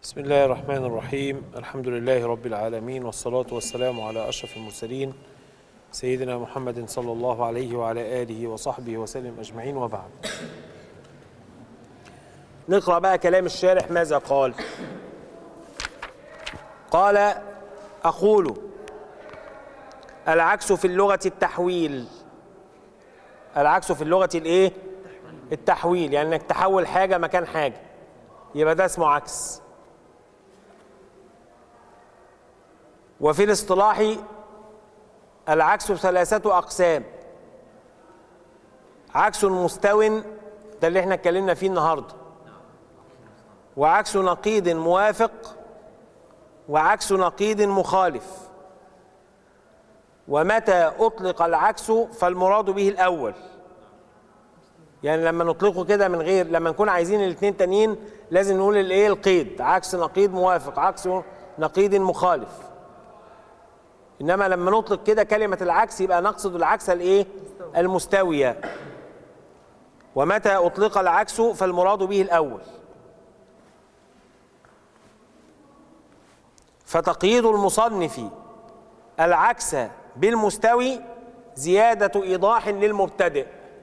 بسم الله الرحمن الرحيم الحمد لله رب العالمين والصلاة والسلام على أشرف المرسلين سيدنا محمد صلى الله عليه وعلى آله وصحبه وسلم أجمعين وبعد نقرأ بقى كلام الشارح ماذا قال قال أقول العكس في اللغة التحويل العكس في اللغة الايه التحويل يعني انك تحول حاجة مكان حاجة يبقى ده اسمه عكس وفي الاصطلاح العكس ثلاثة أقسام عكس مستو ده اللي احنا اتكلمنا فيه النهارده وعكس نقيض موافق وعكس نقيض مخالف ومتى أطلق العكس فالمراد به الأول يعني لما نطلقه كده من غير لما نكون عايزين الاثنين تانيين لازم نقول الايه القيد عكس نقيض موافق عكس نقيض مخالف انما لما نطلق كده كلمه العكس يبقى نقصد العكس الايه المستويه ومتى اطلق العكس فالمراد به الاول فتقييد المصنف العكس بالمستوي زياده ايضاح للمبتدئ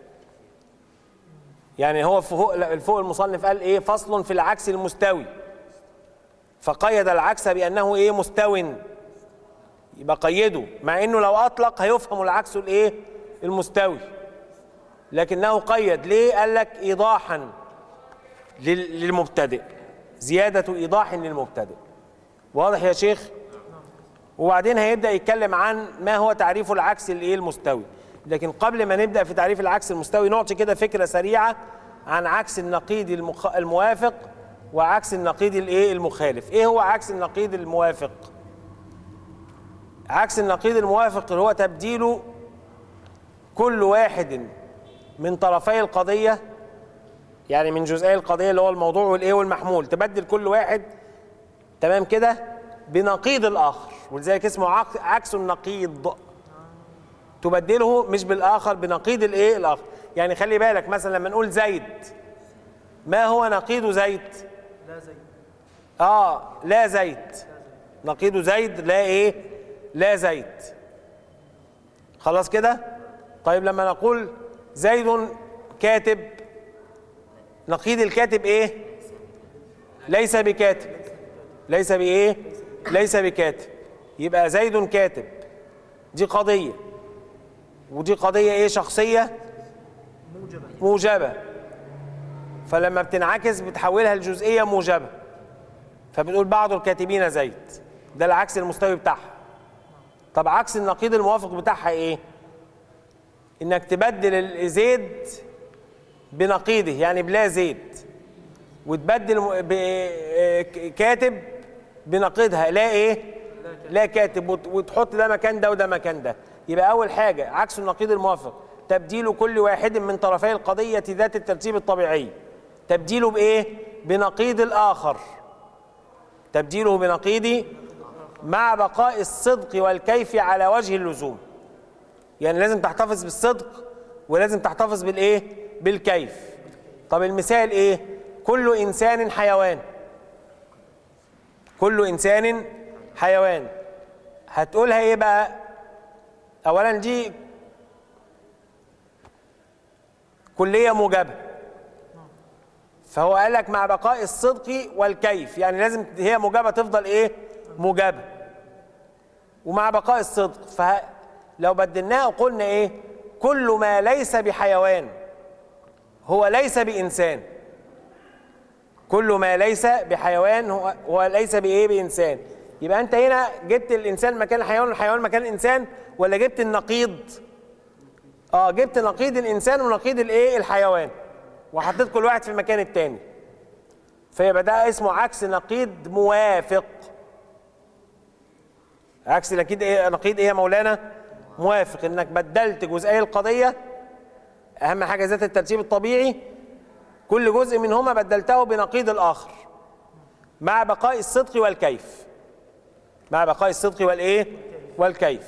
يعني هو فوق فوق المصنف قال ايه فصل في العكس المستوي فقيد العكس بانه ايه مستو يبقى قيده مع انه لو اطلق هيفهم العكس الايه المستوي لكنه قيد ليه قال لك ايضاحا للمبتدئ زياده ايضاح للمبتدئ واضح يا شيخ وبعدين هيبدا يتكلم عن ما هو تعريف العكس الايه المستوي لكن قبل ما نبدا في تعريف العكس المستوي نعطي كده فكره سريعه عن عكس النقيض المخ... الموافق وعكس النقيض الايه المخالف ايه هو عكس النقيض الموافق عكس النقيض الموافق اللي هو تبديل كل واحد من طرفي القضيه يعني من جزئي القضيه اللي هو الموضوع والايه والمحمول تبدل كل واحد تمام كده بنقيض الاخر ولذلك اسمه عكس النقيض تبدله مش بالاخر بنقيض الايه الاخر يعني خلي بالك مثلا لما نقول زيد ما هو نقيض زيد لا زيد اه لا زيد نقيض زيد لا ايه لا زيد خلاص كده طيب لما نقول زيد كاتب نقيض الكاتب ايه ليس بكاتب ليس بايه ليس بكاتب يبقى زيد كاتب دي قضيه ودي قضيه ايه شخصيه موجبة موجبه فلما بتنعكس بتحولها لجزئيه موجبه فبنقول بعض الكاتبين زيد ده العكس المستوي بتاعها طب عكس النقيض الموافق بتاعها ايه انك تبدل زيد بنقيضه يعني بلا زيد وتبدل كاتب بنقيضها لا ايه لا كاتب وتحط ده مكان ده وده مكان ده يبقى اول حاجه عكس النقيض الموافق تبديل كل واحد من طرفي القضيه ذات الترتيب الطبيعي تبديله بايه بنقيض الاخر تبديله بنقيض مع بقاء الصدق والكيف على وجه اللزوم يعني لازم تحتفظ بالصدق ولازم تحتفظ بالايه بالكيف طب المثال ايه كل انسان حيوان كل انسان حيوان هتقولها ايه بقى اولا دي كليه موجبه فهو قال لك مع بقاء الصدق والكيف يعني لازم هي موجبه تفضل ايه موجبه ومع بقاء الصدق فلو بدلناها وقلنا ايه كل ما ليس بحيوان هو ليس بانسان كل ما ليس بحيوان هو, هو ليس بايه بانسان يبقى انت هنا جبت الانسان مكان الحيوان والحيوان مكان الانسان ولا جبت النقيض اه جبت نقيض الانسان ونقيض الايه الحيوان وحطيت كل واحد في مكان التاني فيبقى ده اسمه عكس نقيض موافق عكس نقيض ايه نقيض ايه يا مولانا موافق انك بدلت جزئي القضيه اهم حاجه ذات الترتيب الطبيعي كل جزء منهما بدلته بنقيض الاخر مع بقاء الصدق والكيف مع بقاء الصدق والايه والكيف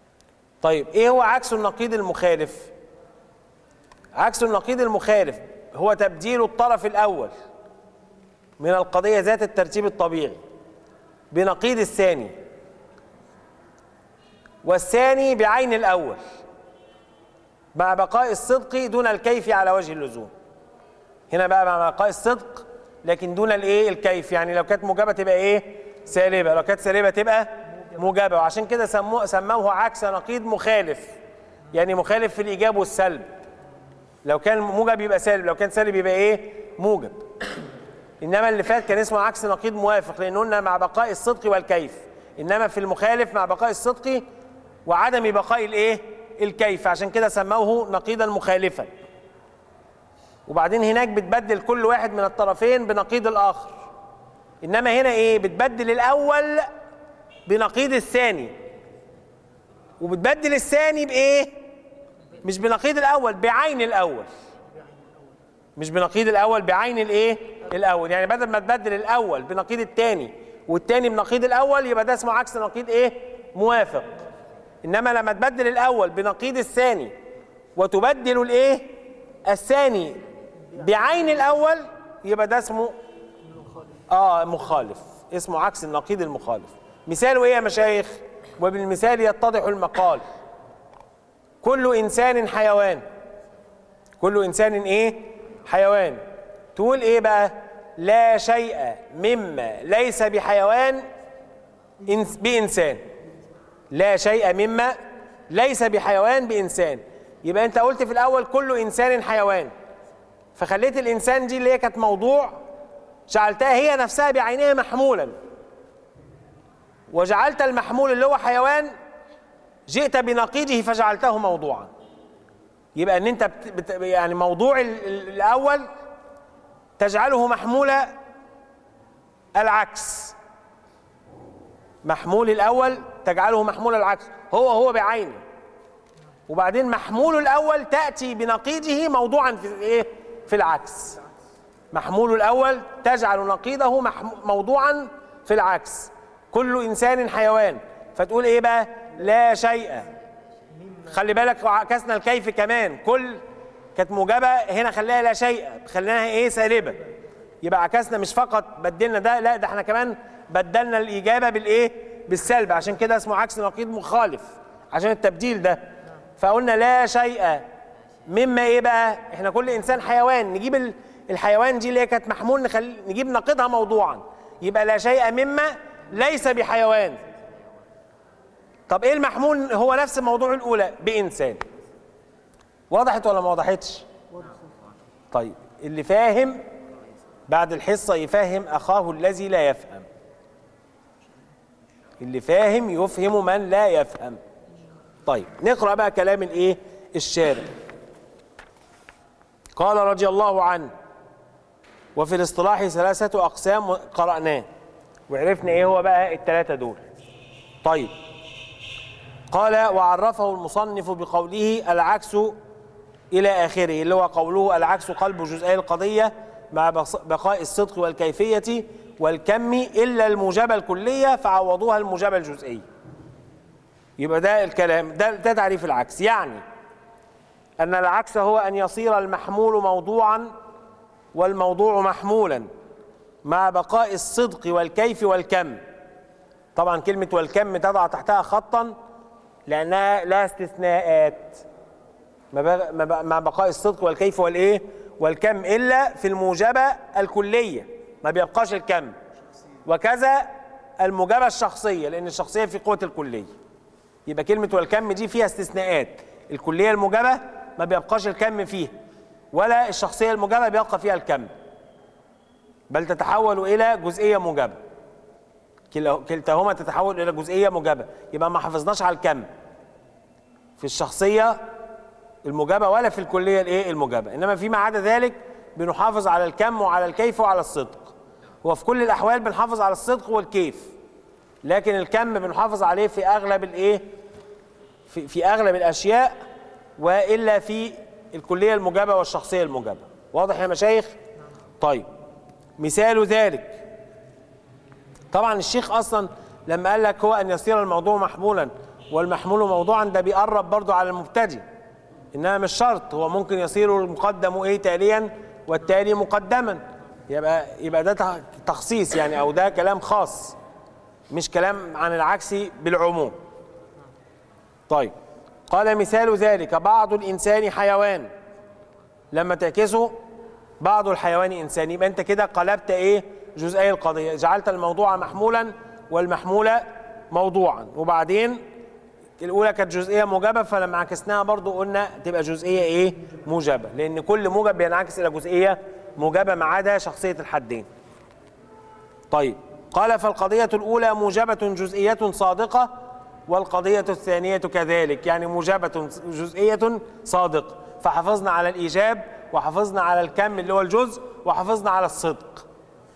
طيب ايه هو عكس النقيض المخالف عكس النقيض المخالف هو تبديل الطرف الأول من القضية ذات الترتيب الطبيعي بنقيض الثاني والثاني بعين الأول مع بقاء الصدق دون الكيف على وجه اللزوم هنا بقى مع بقاء الصدق لكن دون الايه الكيف يعني لو كانت موجبه تبقى ايه سالبه لو كانت سالبه تبقى موجبه وعشان كده سموه سموه عكس نقيض مخالف يعني مخالف في الايجاب والسلب لو كان موجب يبقى سالب لو كان سالب يبقى ايه موجب انما اللي فات كان اسمه عكس نقيض موافق لان قلنا مع بقاء الصدق والكيف انما في المخالف مع بقاء الصدق وعدم بقاء الايه الكيف عشان كده سموه نقيضا مخالفا وبعدين هناك بتبدل كل واحد من الطرفين بنقيض الاخر انما هنا ايه بتبدل الاول بنقيض الثاني وبتبدل الثاني بايه مش بنقيض الاول بعين الاول مش بنقيض الاول بعين الايه الاول يعني بدل ما تبدل الاول بنقيض الثاني والثاني بنقيض الاول يبقى ده اسمه عكس نقيض ايه موافق انما لما تبدل الاول بنقيض الثاني وتبدل الايه الثاني بعين الاول يبقى ده اسمه اه مخالف اسمه عكس النقيض المخالف مثاله ايه يا مشايخ وبالمثال يتضح المقال كل انسان حيوان كل انسان ايه حيوان تقول ايه بقى لا شيء مما ليس بحيوان إنس بانسان لا شيء مما ليس بحيوان بانسان يبقى انت قلت في الاول كل انسان حيوان فخليت الانسان دي اللي هي كانت موضوع جعلتها هي نفسها بعينها محمولا وجعلت المحمول اللي هو حيوان جئت بنقيضه فجعلته موضوعا يبقى ان انت بت بت يعني موضوع ال- ال- الاول تجعله محمول العكس محمول الاول تجعله محمول العكس هو هو بعينه وبعدين محمول الاول تاتي بنقيضه موضوعا في ايه في العكس محمول الاول تجعل نقيضه محم- موضوعا في العكس كل انسان حيوان فتقول ايه بقى لا شيء خلي بالك وعكسنا الكيف كمان كل كانت موجبه هنا خليها لا شيء خليناها ايه سالبه يبقى عكسنا مش فقط بدلنا ده لا ده احنا كمان بدلنا الاجابه بالايه بالسلب عشان كده اسمه عكس نقيض مخالف عشان التبديل ده فقلنا لا شيء مما ايه بقى احنا كل انسان حيوان نجيب ال- الحيوان دي اللي هي كانت محمول نخلي نجيب نقيضها موضوعا يبقى لا شيء مما ليس بحيوان طب ايه المحمول هو نفس الموضوع الاولى بانسان وضحت ولا ما وضحتش طيب اللي فاهم بعد الحصه يفهم اخاه الذي لا يفهم اللي فاهم يفهم من لا يفهم طيب نقرا بقى كلام الايه الشارع قال رضي الله عنه وفي الاصطلاح ثلاثه اقسام قراناه وعرفنا ايه هو بقى الثلاثه دول طيب قال وعرفه المصنف بقوله العكس إلى آخره اللي هو قوله العكس قلب جزئي القضية مع بص- بقاء الصدق والكيفية والكم إلا الموجبة الكلية فعوضوها الموجبة الجزئية يبقى ده الكلام ده, ده تعريف العكس يعني أن العكس هو أن يصير المحمول موضوعا والموضوع محمولا مع بقاء الصدق والكيف والكم طبعا كلمة والكم تضع تحتها خطا لأنها لا استثناءات ما بق- ما بق- مع بقاء الصدق والكيف والإيه والكم إلا في الموجبة الكلية ما بيبقاش الكم وكذا الموجبة الشخصية لأن الشخصية في قوة الكلية يبقى كلمة والكم دي فيها استثناءات الكلية الموجبة ما بيبقاش الكم فيها ولا الشخصية الموجبة بيبقى فيها الكم بل تتحول إلى جزئية موجبة كلا- كلتاهما تتحول الى جزئيه موجبه يبقى ما حافظناش على الكم في الشخصيه الموجبه ولا في الكليه الايه الموجبه انما فيما عدا ذلك بنحافظ على الكم وعلى الكيف وعلى الصدق هو في كل الاحوال بنحافظ على الصدق والكيف لكن الكم بنحافظ عليه في اغلب الايه في, في اغلب الاشياء والا في الكليه الموجبه والشخصيه الموجبه واضح يا مشايخ طيب مثال ذلك طبعا الشيخ اصلا لما قال لك هو ان يصير الموضوع محمولا والمحمول موضوعا ده بيقرب برضو على المبتدئ انما مش شرط هو ممكن يصير المقدم ايه تاليا والتالي مقدما يبقى يبقى ده تخصيص يعني او ده كلام خاص مش كلام عن العكس بالعموم طيب قال مثال ذلك بعض الانسان حيوان لما تعكسه بعض الحيوان انسان يبقى انت كده قلبت ايه جزئي القضيه جعلت الموضوع محمولا والمحمول موضوعا وبعدين الاولى كانت جزئيه موجبه فلما عكسناها برضو قلنا تبقى جزئيه ايه موجبه لان كل موجب بينعكس الى جزئيه موجبه ما عدا شخصيه الحدين طيب قال فالقضيه الاولى موجبه جزئيه صادقه والقضيه الثانيه كذلك يعني موجبه جزئيه صادقه فحافظنا على الايجاب وحافظنا على الكم اللي هو الجزء وحافظنا على الصدق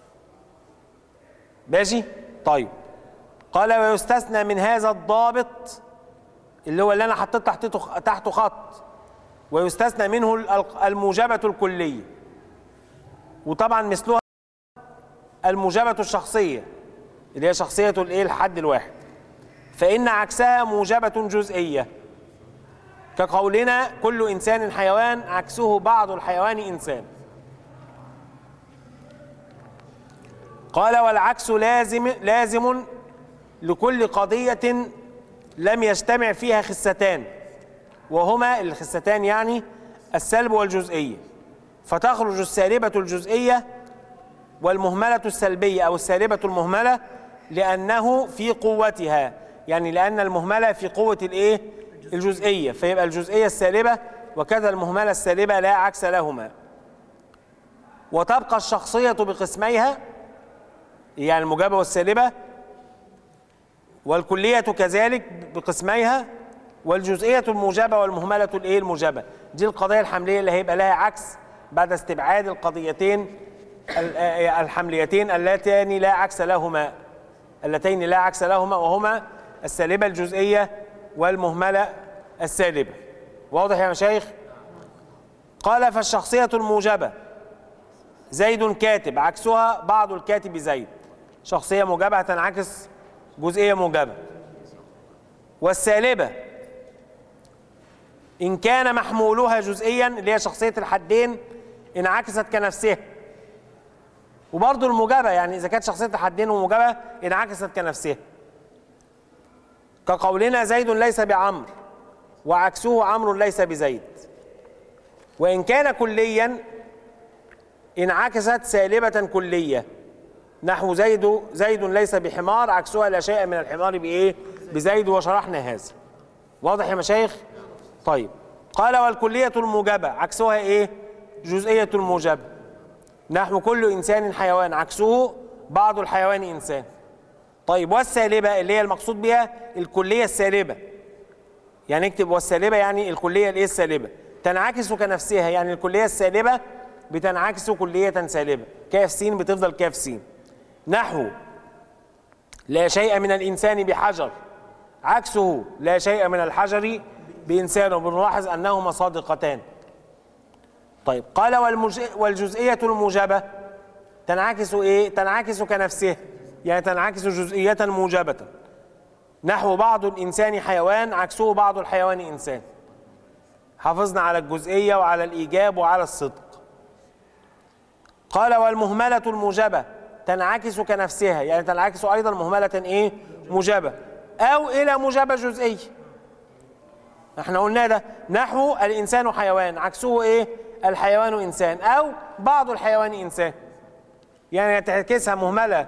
ماشي طيب قال ويستثنى من هذا الضابط اللي هو اللي انا حطيت تحته تحته خط ويستثنى منه الموجبة الكلية وطبعا مثلها الموجبة الشخصية اللي هي شخصية الايه الحد الواحد فإن عكسها موجبة جزئية كقولنا كل إنسان حيوان عكسه بعض الحيوان إنسان قال والعكس لازم لازم لكل قضية لم يجتمع فيها خستان وهما الخستان يعني السلب والجزئية فتخرج السالبة الجزئية والمهملة السلبية أو السالبة المهملة لأنه في قوتها يعني لأن المهملة في قوة الإيه؟ الجزئية فيبقى الجزئية السالبة وكذا المهملة السالبة لا عكس لهما وتبقى الشخصية بقسميها يعني المجابة والسالبة والكلية كذلك بقسميها والجزئية الموجبة والمهملة الايه الموجبة دي القضية الحملية اللي هيبقى لها عكس بعد استبعاد القضيتين الحمليتين اللتان لا عكس لهما اللتين لا عكس لهما وهما السالبة الجزئية والمهملة السالبة واضح يا مشايخ قال فالشخصية الموجبة زيد كاتب عكسها بعض الكاتب زيد شخصية موجبة هتنعكس جزئية موجبة والسالبة إن كان محمولها جزئيا اللي هي شخصية الحدين انعكست كنفسها وبرضه الموجبة يعني إذا كانت شخصية الحدين وموجبة انعكست كنفسها كقولنا زيد ليس بعمر وعكسه عمرو ليس بزيد وإن كان كليا انعكست سالبة كلية نحو زيد زيد ليس بحمار عكسها لا شيء من الحمار بايه بزيد وشرحنا هذا واضح يا مشايخ طيب قال والكلية الموجبة عكسها ايه جزئية الموجبة نحو كل انسان حيوان عكسه بعض الحيوان انسان طيب والسالبة اللي هي المقصود بها الكلية السالبة يعني اكتب والسالبة يعني الكلية الايه السالبة تنعكس كنفسها يعني الكلية السالبة بتنعكس كلية سالبة كاف س بتفضل كاف س نحو لا شيء من الإنسان بحجر عكسه لا شيء من الحجر بإنسان وبنلاحظ أنهما صادقتان طيب قال والجزئية الموجبة تنعكس إيه؟ تنعكس كنفسه يعني تنعكس جزئية موجبة نحو بعض الإنسان حيوان عكسه بعض الحيوان إنسان حافظنا على الجزئية وعلى الإيجاب وعلى الصدق قال والمهملة الموجبة تنعكس كنفسها يعني تنعكس أيضا مهملة إيه موجبة أو إلى موجبة جزئية احنا قلنا ده نحو الإنسان حيوان عكسه إيه الحيوان إنسان أو بعض الحيوان إنسان يعني تعكسها مهملة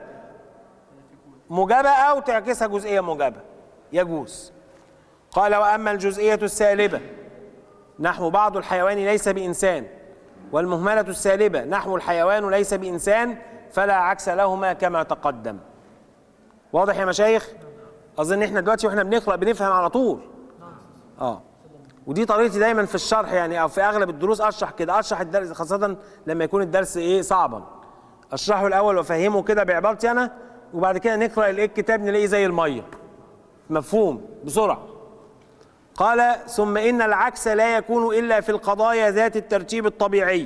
موجبة أو تعكسها جزئية موجبة يجوز قال وأما الجزئية السالبة نحو بعض الحيوان ليس بإنسان والمهملة السالبة نحو الحيوان ليس بإنسان فلا عكس لهما كما تقدم واضح يا مشايخ اظن احنا دلوقتي واحنا بنقرا بنفهم على طول اه ودي طريقتي دايما في الشرح يعني او في اغلب الدروس اشرح كده اشرح الدرس خاصه لما يكون الدرس ايه صعبا اشرحه الاول وافهمه كده بعبارتي انا وبعد كده نقرا الايه الكتاب نلاقيه زي الميه مفهوم بسرعه قال ثم ان العكس لا يكون الا في القضايا ذات الترتيب الطبيعي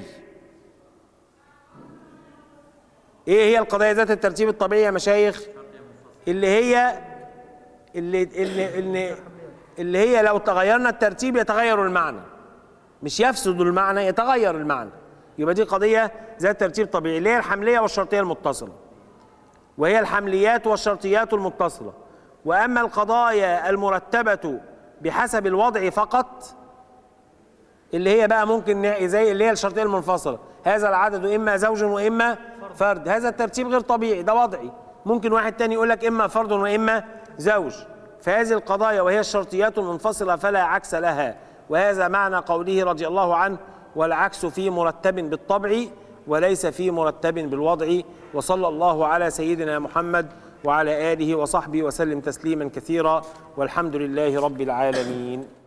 ايه هي القضايا ذات الترتيب الطبيعي يا مشايخ اللي هي اللي اللي اللي, اللي هي لو تغيرنا الترتيب يتغير المعنى مش يفسد المعنى يتغير المعنى يبقى دي قضيه ذات ترتيب طبيعي اللي هي الحمليه والشرطيه المتصله وهي الحمليات والشرطيات المتصله واما القضايا المرتبه بحسب الوضع فقط اللي هي بقى ممكن ن- زي اللي هي الشرطيه المنفصله هذا العدد اما زوج واما فرد هذا الترتيب غير طبيعي ده وضعي ممكن واحد تاني يقول لك اما فرد واما زوج فهذه القضايا وهي الشرطيات المنفصله فلا عكس لها وهذا معنى قوله رضي الله عنه والعكس في مرتب بالطبع وليس في مرتب بالوضع وصلى الله على سيدنا محمد وعلى اله وصحبه وسلم تسليما كثيرا والحمد لله رب العالمين